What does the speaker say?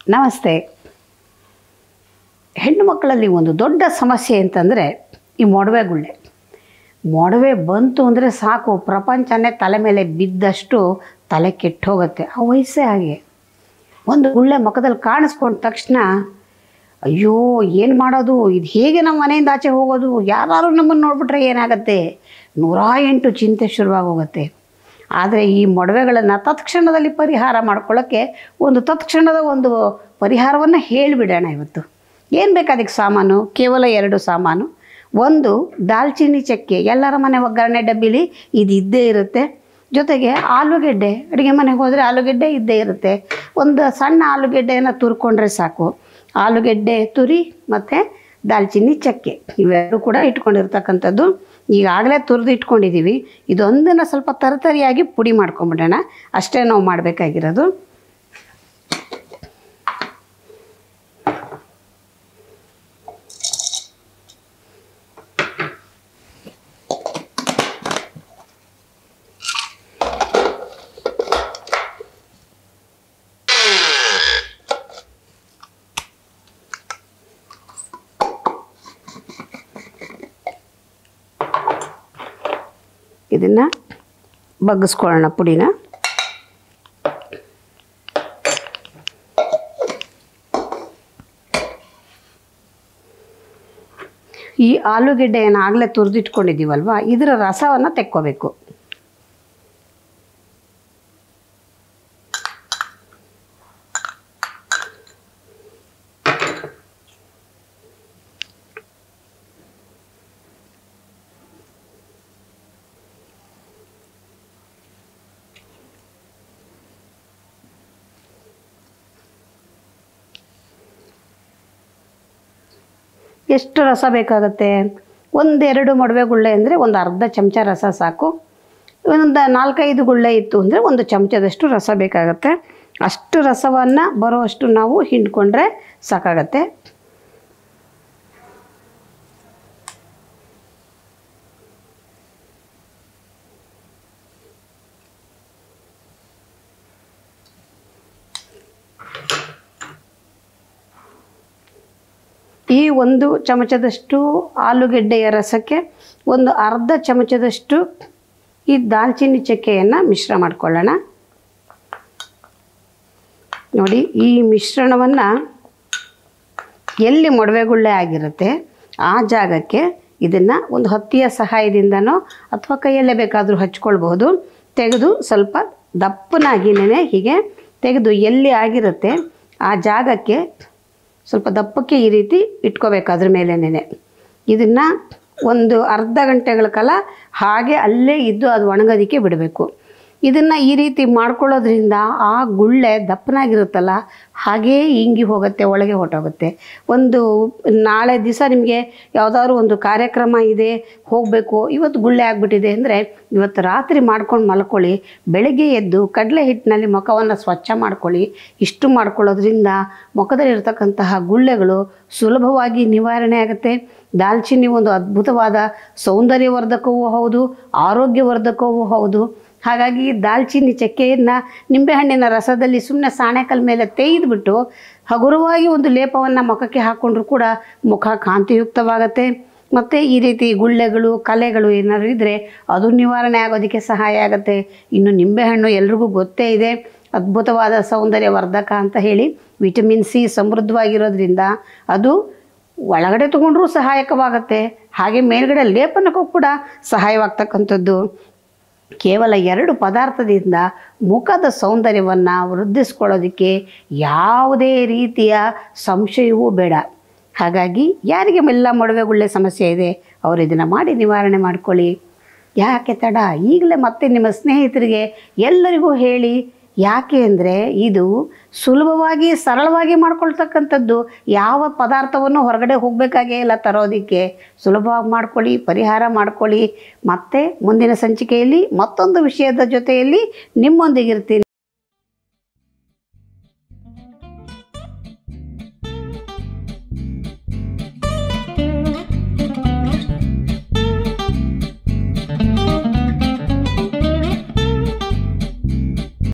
ನಮಸ್ತೆ ಹೆಣ್ಣು ಮಕ್ಕಳಲ್ಲಿ ಒಂದು ದೊಡ್ಡ ಸಮಸ್ಯೆ ಅಂತಂದರೆ ಈ ಮೊಡವೆ ಗುಳ್ಳೆ ಮೊಡವೆ ಬಂತು ಅಂದರೆ ಸಾಕು ಪ್ರಪಂಚನೇ ತಲೆ ಮೇಲೆ ಬಿದ್ದಷ್ಟು ತಲೆ ಕೆಟ್ಟೋಗುತ್ತೆ ಆ ವಯಸ್ಸೇ ಹಾಗೆ ಒಂದು ಗುಳ್ಳೆ ಮುಖದಲ್ಲಿ ಕಾಣಿಸ್ಕೊಂಡ ತಕ್ಷಣ ಅಯ್ಯೋ ಏನು ಮಾಡೋದು ಇದು ಹೇಗೆ ನಮ್ಮ ಮನೆಯಿಂದ ಆಚೆ ಹೋಗೋದು ಯಾರು ನಮ್ಮನ್ನು ನೋಡ್ಬಿಟ್ರೆ ಏನಾಗುತ್ತೆ ನೂರ ಎಂಟು ಚಿಂತೆ ಶುರುವಾಗೋಗುತ್ತೆ ಆದರೆ ಈ ಮೊಡವೆಗಳನ್ನು ತತ್ಕ್ಷಣದಲ್ಲಿ ಪರಿಹಾರ ಮಾಡ್ಕೊಳ್ಳೋಕ್ಕೆ ಒಂದು ತತ್ಕ್ಷಣದ ಒಂದು ಪರಿಹಾರವನ್ನು ಹೇಳಿಬಿಡೋಣ ಇವತ್ತು ಏನು ಬೇಕು ಅದಕ್ಕೆ ಸಾಮಾನು ಕೇವಲ ಎರಡು ಸಾಮಾನು ಒಂದು ದಾಲ್ಚಿನ್ನಿ ಚಕ್ಕೆ ಎಲ್ಲರ ಮನೆ ಒಗ್ಗರಣೆ ಡಬ್ಬಿಲಿ ಇದು ಇದ್ದೇ ಇರುತ್ತೆ ಜೊತೆಗೆ ಆಲೂಗೆಡ್ಡೆ ಅಡುಗೆ ಮನೆಗೆ ಹೋದರೆ ಆಲೂಗೆಡ್ಡೆ ಇದ್ದೇ ಇರುತ್ತೆ ಒಂದು ಸಣ್ಣ ಆಲೂಗೆಡ್ಡೆಯನ್ನು ತುರ್ಕೊಂಡ್ರೆ ಸಾಕು ಆಲೂಗೆಡ್ಡೆ ತುರಿ ಮತ್ತು ದಾಲ್ಚಿನ್ನಿ ಚಕ್ಕೆ ಇವೆರಡು ಕೂಡ ಇಟ್ಕೊಂಡಿರ್ತಕ್ಕಂಥದ್ದು ಈಗಾಗಲೇ ತುರಿದು ಇಟ್ಕೊಂಡಿದ್ದೀವಿ ಇದೊಂದನ್ನು ಸ್ವಲ್ಪ ತರತರಿಯಾಗಿ ಪುಡಿ ಮಾಡ್ಕೊಂಬಿಡೋಣ ಅಷ್ಟೇ ನಾವು ಮಾಡಬೇಕಾಗಿರೋದು ಇದನ್ನು ಬಗ್ಗಿಸ್ಕೊಳ್ಳೋಣ ಪುಡಿನ ಈ ಆಲೂಗೆಡ್ಡೆಯನ್ನು ಆಗಲೇ ತುರಿದಿಟ್ಕೊಂಡಿದ್ದೀವಲ್ವ ಇದರ ರಸವನ್ನು ತೆಕ್ಕೋಬೇಕು ಎಷ್ಟು ರಸ ಬೇಕಾಗುತ್ತೆ ಒಂದೆರಡು ಮೊಡವೆ ಗುಳ್ಳೆ ಅಂದರೆ ಒಂದು ಅರ್ಧ ಚಮಚ ರಸ ಸಾಕು ಒಂದು ನಾಲ್ಕೈದು ಗುಳ್ಳೆ ಇತ್ತು ಅಂದರೆ ಒಂದು ಚಮಚದಷ್ಟು ರಸ ಬೇಕಾಗುತ್ತೆ ಅಷ್ಟು ರಸವನ್ನು ಬರೋಷ್ಟು ನಾವು ಹಿಂಡ್ಕೊಂಡ್ರೆ ಸಾಕಾಗತ್ತೆ ಈ ಒಂದು ಚಮಚದಷ್ಟು ಆಲೂಗೆಡ್ಡೆಯ ರಸಕ್ಕೆ ಒಂದು ಅರ್ಧ ಚಮಚದಷ್ಟು ಈ ದಾಲ್ಚಿನ್ನಿ ಚಕ್ಕೆಯನ್ನು ಮಿಶ್ರ ಮಾಡ್ಕೊಳ್ಳೋಣ ನೋಡಿ ಈ ಮಿಶ್ರಣವನ್ನು ಎಲ್ಲಿ ಮೊಡವೆಗುಳ್ಳೆ ಆಗಿರುತ್ತೆ ಆ ಜಾಗಕ್ಕೆ ಇದನ್ನು ಒಂದು ಹತ್ತಿಯ ಸಹಾಯದಿಂದನೋ ಅಥವಾ ಕೈಯಲ್ಲೇ ಬೇಕಾದರೂ ಹಚ್ಕೊಳ್ಬಹುದು ತೆಗೆದು ಸ್ವಲ್ಪ ದಪ್ಪನಾಗಿನೇ ಹೀಗೆ ತೆಗೆದು ಎಲ್ಲಿ ಆಗಿರುತ್ತೆ ಆ ಜಾಗಕ್ಕೆ ಸ್ವಲ್ಪ ದಪ್ಪಕ್ಕೆ ಈ ರೀತಿ ಇಟ್ಕೋಬೇಕು ಅದ್ರ ಮೇಲೇನೆ ಇದನ್ನು ಒಂದು ಅರ್ಧ ಗಂಟೆಗಳ ಕಾಲ ಹಾಗೆ ಅಲ್ಲೇ ಇದ್ದು ಅದು ಒಣಗೋದಕ್ಕೆ ಬಿಡಬೇಕು ಇದನ್ನು ಈ ರೀತಿ ಮಾಡ್ಕೊಳ್ಳೋದ್ರಿಂದ ಆ ಗುಳ್ಳೆ ದಪ್ಪನಾಗಿರುತ್ತಲ್ಲ ಹಾಗೇ ಇಂಗಿ ಹೋಗುತ್ತೆ ಒಳಗೆ ಹೊಟ್ಟೋಗುತ್ತೆ ಒಂದು ನಾಳೆ ದಿವಸ ನಿಮಗೆ ಯಾವುದಾದ್ರು ಒಂದು ಕಾರ್ಯಕ್ರಮ ಇದೆ ಹೋಗಬೇಕು ಇವತ್ತು ಗುಳ್ಳೆ ಆಗಿಬಿಟ್ಟಿದೆ ಅಂದರೆ ಇವತ್ತು ರಾತ್ರಿ ಮಾಡ್ಕೊಂಡು ಮಲ್ಕೊಳ್ಳಿ ಬೆಳಗ್ಗೆ ಎದ್ದು ಕಡಲೆ ಹಿಟ್ಟಿನಲ್ಲಿ ಮುಖವನ್ನು ಸ್ವಚ್ಛ ಮಾಡ್ಕೊಳ್ಳಿ ಇಷ್ಟು ಮಾಡ್ಕೊಳ್ಳೋದ್ರಿಂದ ಮುಖದಲ್ಲಿರ್ತಕ್ಕಂತಹ ಗುಳ್ಳೆಗಳು ಸುಲಭವಾಗಿ ನಿವಾರಣೆ ಆಗುತ್ತೆ ದಾಲ್ಚಿನ್ನಿ ಒಂದು ಅದ್ಭುತವಾದ ಸೌಂದರ್ಯವರ್ಧಕವೂ ಹೌದು ಆರೋಗ್ಯವರ್ಧಕವೂ ಹೌದು ಹಾಗಾಗಿ ದಾಲ್ಚಿನ್ನಿ ಚಕ್ಕೆಯನ್ನು ನಿಂಬೆಹಣ್ಣಿನ ರಸದಲ್ಲಿ ಸುಮ್ಮನೆ ಸಾಣೆಕಲ್ ಮೇಲೆ ತೇಯ್ದುಬಿಟ್ಟು ಹಗುರವಾಗಿ ಒಂದು ಲೇಪವನ್ನು ಮುಖಕ್ಕೆ ಹಾಕ್ಕೊಂಡ್ರೂ ಕೂಡ ಮುಖ ಕಾಂತಿಯುಕ್ತವಾಗತ್ತೆ ಮತ್ತು ಈ ರೀತಿ ಗುಳ್ಳೆಗಳು ಕಲೆಗಳು ಏನಾದರೂ ಇದ್ದರೆ ಅದು ನಿವಾರಣೆ ಆಗೋದಕ್ಕೆ ಸಹಾಯ ಆಗುತ್ತೆ ಇನ್ನು ನಿಂಬೆಹಣ್ಣು ಎಲ್ರಿಗೂ ಗೊತ್ತೇ ಇದೆ ಅದ್ಭುತವಾದ ಸೌಂದರ್ಯ ವರ್ಧಕ ಅಂತ ಹೇಳಿ ವಿಟಮಿನ್ ಸಿ ಸಮೃದ್ಧವಾಗಿರೋದ್ರಿಂದ ಅದು ಒಳಗಡೆ ತೊಗೊಂಡ್ರೂ ಸಹಾಯಕವಾಗುತ್ತೆ ಹಾಗೆ ಮೇಲ್ಗಡೆ ಲೇಪನಕ್ಕೂ ಕೂಡ ಸಹಾಯವಾಗ್ತಕ್ಕಂಥದ್ದು ಕೇವಲ ಎರಡು ಪದಾರ್ಥದಿಂದ ಮುಖದ ಸೌಂದರ್ಯವನ್ನು ವೃದ್ಧಿಸ್ಕೊಳ್ಳೋದಕ್ಕೆ ಯಾವುದೇ ರೀತಿಯ ಸಂಶಯವೂ ಬೇಡ ಹಾಗಾಗಿ ಯಾರಿಗೆ ಎಲ್ಲ ಮೊಡವೆಗುಳ್ಳೆ ಸಮಸ್ಯೆ ಇದೆ ಅವರು ಇದನ್ನು ಮಾಡಿ ನಿವಾರಣೆ ಮಾಡ್ಕೊಳ್ಳಿ ಯಾಕೆ ತಡ ಈಗಲೇ ಮತ್ತೆ ನಿಮ್ಮ ಸ್ನೇಹಿತರಿಗೆ ಎಲ್ಲರಿಗೂ ಹೇಳಿ ಯಾಕೆ ಅಂದರೆ ಇದು ಸುಲಭವಾಗಿ ಸರಳವಾಗಿ ಮಾಡ್ಕೊಳ್ತಕ್ಕಂಥದ್ದು ಯಾವ ಪದಾರ್ಥವನ್ನು ಹೊರಗಡೆ ಹೋಗಬೇಕಾಗೇ ಇಲ್ಲ ತರೋದಕ್ಕೆ ಸುಲಭವಾಗಿ ಮಾಡ್ಕೊಳ್ಳಿ ಪರಿಹಾರ ಮಾಡ್ಕೊಳ್ಳಿ ಮತ್ತೆ ಮುಂದಿನ ಸಂಚಿಕೆಯಲ್ಲಿ ಮತ್ತೊಂದು ವಿಷಯದ ಜೊತೆಯಲ್ಲಿ ನಿಮ್ಮೊಂದಿಗಿರ್ತೀನಿ